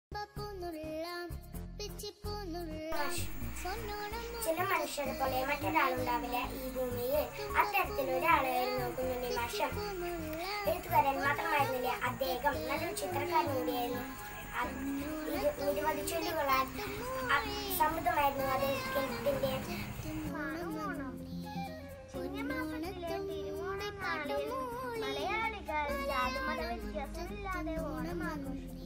ചില മനുഷ്യരെ പോലെ മറ്റൊരാളുണ്ടാവില്ല ഈ ഭൂമിയിൽ അത്തരത്തിൽ ഒരാളായിരുന്നു കുഞ്ഞുണ്ണി മാഷം എഴുത്തുകാരൻ മാത്രമായിരുന്നില്ല അദ്ദേഹം നല്ലൊരു ചിത്രകാരൻ കൂടിയായിരുന്നു അത് ഇരു- നിരവധി ചൊല്ലുകളാൽ അ- സമൃദ്ധമായിരുന്നു അദ്ദേഹത്തിന്റെ ചിങ്ങമാസത്തിലെ തിരുവോണം നാളിൽ മലയാളികൾ ജാതിമത വ്യത്യാസമില്ലാതെ ഓണം ആഘോഷിക്കുന്നു